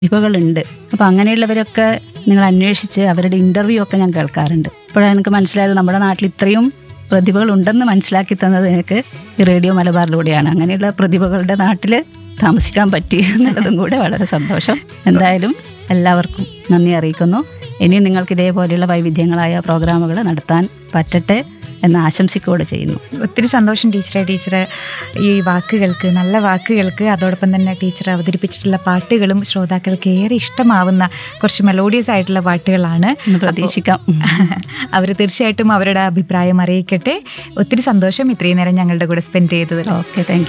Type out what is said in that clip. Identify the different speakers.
Speaker 1: പ്രതിഭകളുണ്ട് അപ്പോൾ അങ്ങനെയുള്ളവരൊക്കെ നിങ്ങൾ അന്വേഷിച്ച് അവരുടെ ഇൻ്റർവ്യൂ ഒക്കെ ഞാൻ കേൾക്കാറുണ്ട് അപ്പോഴാണ് എനിക്ക് മനസ്സിലായത് നമ്മുടെ നാട്ടിൽ ഇത്രയും പ്രതിഭകൾ ഉണ്ടെന്ന് മനസ്സിലാക്കി തന്നത് എനിക്ക് ഈ റേഡിയോ മലബാറിലൂടെയാണ് അങ്ങനെയുള്ള പ്രതിഭകളുടെ നാട്ടിൽ താമസിക്കാൻ പറ്റി എന്നുള്ളതും കൂടെ വളരെ സന്തോഷം എന്തായാലും എല്ലാവർക്കും നന്ദി അറിയിക്കുന്നു ഇനിയും നിങ്ങൾക്ക് ഇതേപോലെയുള്ള വൈവിധ്യങ്ങളായ പ്രോഗ്രാമുകൾ നടത്താൻ പറ്റട്ടെ എന്ന് ആശംസിക്കുകയോടെ ചെയ്യുന്നു
Speaker 2: ഒത്തിരി സന്തോഷം ടീച്ചറെ ടീച്ചർ ഈ വാക്കുകൾക്ക് നല്ല വാക്കുകൾക്ക് അതോടൊപ്പം തന്നെ ടീച്ചർ അവതരിപ്പിച്ചിട്ടുള്ള പാട്ടുകളും ശ്രോതാക്കൾക്ക് ഏറെ ഇഷ്ടമാവുന്ന കുറച്ച് മെലോഡിയസ് ആയിട്ടുള്ള പാട്ടുകളാണ്
Speaker 1: എന്ന് പ്രതീക്ഷിക്കാം
Speaker 2: അവർ തീർച്ചയായിട്ടും അവരുടെ അഭിപ്രായം അറിയിക്കട്ടെ ഒത്തിരി സന്തോഷം ഇത്രയും നേരം ഞങ്ങളുടെ കൂടെ സ്പെൻഡ് ചെയ്തതിൽ
Speaker 1: ഓക്കെ താങ്ക്